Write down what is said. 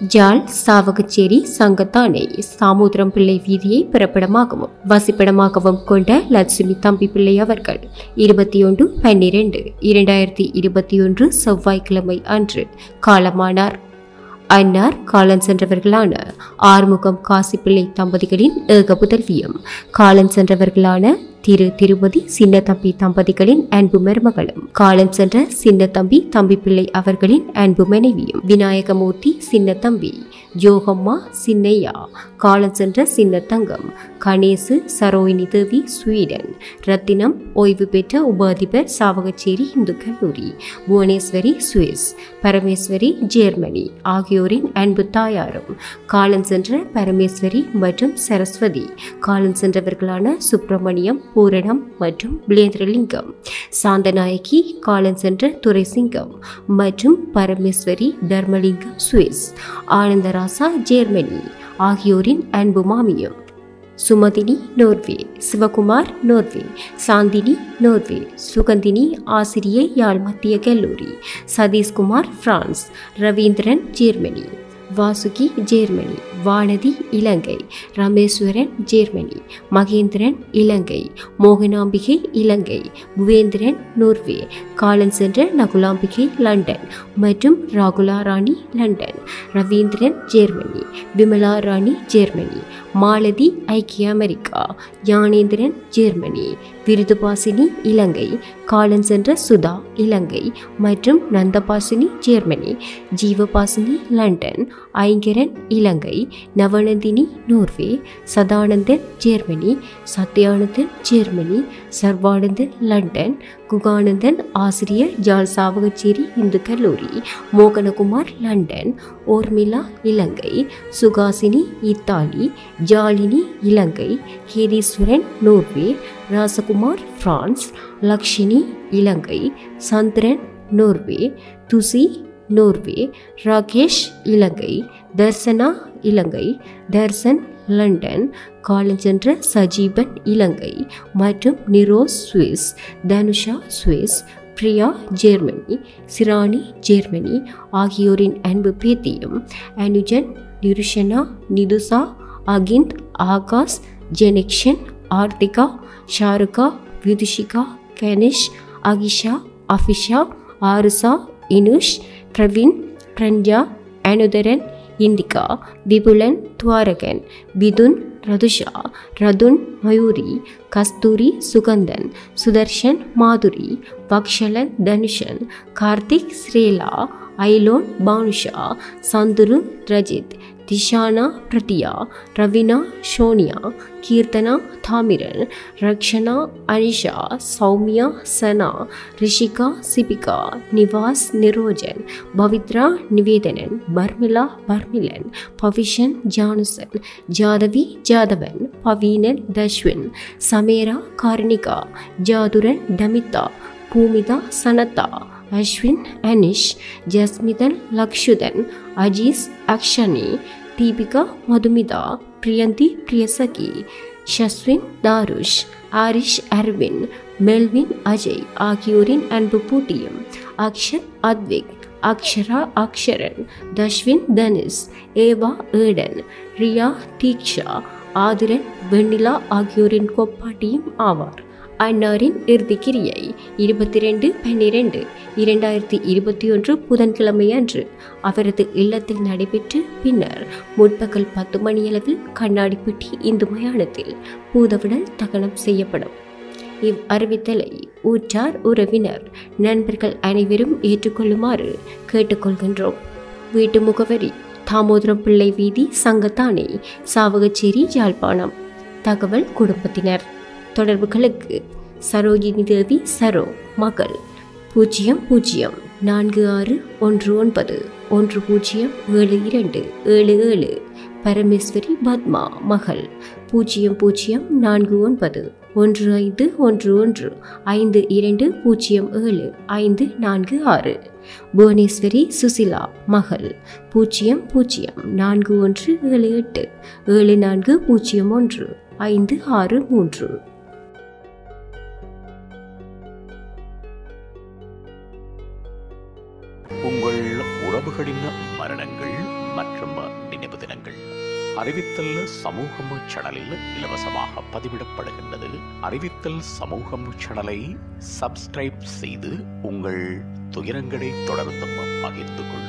ஜாழ் சாவகச்சேரி சங்கத்தானை சாமுத்திரம் பிள்ளை வீதியை பிறப்பிடமாகவும் வசிப்பிடமாகவும் கொண்ட லட்சுமி தம்பி பிள்ளை அவர்கள் இருபத்தி ஒன்று பன்னிரண்டு இரண்டாயிரத்தி இருபத்தி ஒன்று செவ்வாய்க்கிழமை அன்று காலமானார் அன்னார் காலன் சென்றவர்களான ஆறுமுகம் காசிப்பிள்ளை தம்பதிகளின் ஏக புதல்வியும் காலன் சென்றவர்களான திரு திருமதி சின்னத்தம்பி தம்பதிகளின் அன்பு மருமகளும் காலம் சென்ற சின்னத்தம்பி தம்பி பிள்ளை அவர்களின் அன்பு மனைவியும் விநாயகமூர்த்தி சின்னத்தம்பி ஜோகம்மா சின்னையா காலம் சென்ற சின்னத்தங்கம் கணேசு சரோயினி தேவி ஸ்வீடன் ரத்தினம் ஓய்வு பெற்ற உப அதிபர் சாவகச்சேரி இந்து கல்லூரி புவனேஸ்வரி சுவிஸ் பரமேஸ்வரி ஜெர்மனி ஆகியோரின் அன்பு தாயாரும் காலம் சென்ற பரமேஸ்வரி மற்றும் சரஸ்வதி காலம் சென்றவர்களான சுப்பிரமணியம் பூரணம் மற்றும் பிளேந்திரலிங்கம் சாந்தநாயகி காலம் சென்ற துரைசிங்கம் மற்றும் பரமேஸ்வரி தர்மலிங்கம் சுவிஸ் ஆனந்தராசா ஜெர்மனி ஆகியோரின் அன்பு மாமியும் Sumathini Norway Sivakumar Norway Santhini Norway Suganthini ஆசிரியை யாழ் மத்திய கல்லூரி Sathishkumar France Ravindran Germany Vasuki Germany Vanathi Ilangai Rameswaran Germany Mahendran Ilangai Mohanambigai Ilangai Puvendran Norway காலன் சென்ற நகுலாம்பிகை லண்டன் மற்றும் Ragula Rani London Ravindran Germany Vimala Rani Germany Malathi ஐக்கிய அமெரிக்கா ஞானேந்திரன் ஜெர்மனி விருதுபாசினி இலங்கை காலன் சென்ற சுதா இலங்கை மற்றும் நந்தபாசினி ஜெர்மனி ஜீவபாசினி லண்டன் ஐங்கரன் இலங்கை நவநந்தினி Norway Sathananthan Germany Sathyananthan Germany Sarvananthan London Guganandan ஆசிரியர் ஜாழ் சாவகச்சேரி இந்து கல்லூரி Mohanakumar London Ormila Ilangai Suhasini Italy Jalini Ilangai Hetheeswaran Norway Rasakumar France Lakshini Ilangai Chandran Norway Thusi Norway Rakesh Ilangai Tharshana Ilangai Tharshan London காலஞ்சென்ற சஜீபன் இலங்கை மற்றும் Niros Swiss Thanusha Swiss Priya Germany Sirani Germany ஆகியோரின் அன்பு பேத்தியும் அனுஜன் நிருஷனா நிதுசா அகிந்த் ஆகாஷ் ஜெனிக்ஷன் ஆர்த்திகா ஷாருகா விதுஷிகா கனிஷ் அகிஷா அஃபிஷா ஆருசா இனுஷ் பிரவீன் பிரஞ்சா அனுதரன் இந்திகா விபுலன் துவாரகன் விதுன் ரதுஷா ரதுன் மயூரி கஸ்தூரி சுகந்தன் சுதர்ஷன் மாதுரி பக்ஷலன் தனுஷன் கார்த்திக் ஸ்ரேலா ஐலோன் பானுஷா சந்துரு ரஜித் திஷானா பிரதியா ரவினா ஷோனியா கீர்த்தனா தாமிரன் ரக்ஷனா அனிஷா சௌமியா சனா ரிஷிகா சிபிகா நிவாஸ் நிரோஜன் பவித்ரா நிவேதனன் பர்மிளா பர்மிலன் பவிஷன் ஜானுசன் ஜாதவி ஜாதவன் பவீனன் தஷ்வின் சமேரா கார்னிகா ஜாதுரன் டமிதா பூமிதா சனதா அஸ்வின் அனிஷ் ஜஸ்மிதன் லக்ஷுதன் அஜீஸ் அக்ஷனி தீபிகா மதுமிதா பிரியந்தி பிரியசகி ஷஸ்வின் தாருஷ் ஆரிஷ் அர்வின் மெல்வின் அஜய் ஆகியோரின் அன்பு பூட்டியும் அக்ஷத் அத்விக் அக்ஷரா அக்ஷரன் தஷ்வின் தனிஸ் ஏவா ஏடன் ரியா தீக்ஷா ஆதிரன் வெண்ணிலா ஆகியோரின் கொப்பாட்டியும் ஆவார் அன்னாரின் இறுதிக்கிரியை இருபத்தி ரெண்டு பன்னிரெண்டு இரண்டாயிரத்தி இருபத்தி ஒன்று புதன்கிழமை அன்று அவரது இல்லத்தில் நடைபெற்று பின்னர் முற்பகல் பத்து மணியளவில் கண்ணாடிப்பட்டி இந்து மயானத்தில் பூதவுடல் தகனம் செய்யப்படும் இவ் அறிவித்தலை ஊற்றார் உறவினர் நண்பர்கள் அனைவரும் ஏற்றுக்கொள்ளுமாறு கேட்டுக்கொள்கின்றோம் வீட்டு முகவரி தாமோதரம் பிள்ளை வீதி சங்கத்தானே சாவகச்சேரி யாழ்ப்பாணம் தகவல் குடும்பத்தினர் தொடர்புகளுக்கு சரோஜினி தேவி சரோ மகள் பூஜ்ஜியம் பூஜ்ஜியம் நான்கு ஆறு ஒன்று ஒன்பது ஒன்று பூஜ்ஜியம் ஏழு இரண்டு ஏழு ஏழு பரமேஸ்வரி பத்மா மகள் பூஜ்ஜியம் பூஜ்ஜியம் நான்கு ஒன்பது ஒன்று ஐந்து ஒன்று ஒன்று ஐந்து இரண்டு பூஜ்ஜியம் ஏழு ஐந்து நான்கு ஆறு புவனேஸ்வரி சுசிலா மகள் பூஜ்ஜியம் பூஜ்ஜியம் நான்கு ஒன்று ஏழு எட்டு ஏழு நான்கு பூஜ்ஜியம் ஒன்று ஐந்து ஆறு மூன்று உங்கள் உறவுகளின் மரணங்கள் மற்றும் நினைவு தினங்கள் அறிவித்தல் சமூகம் சேனலில் இலவசமாக பதிவிடப்படுகின்றது அறிவித்தல் சமூகம் சேனலை சப்ஸ்கிரைப் செய்து உங்கள் துயரங்களை தொடர்ந்தும் பகிர்ந்து கொள்ளுங்கள்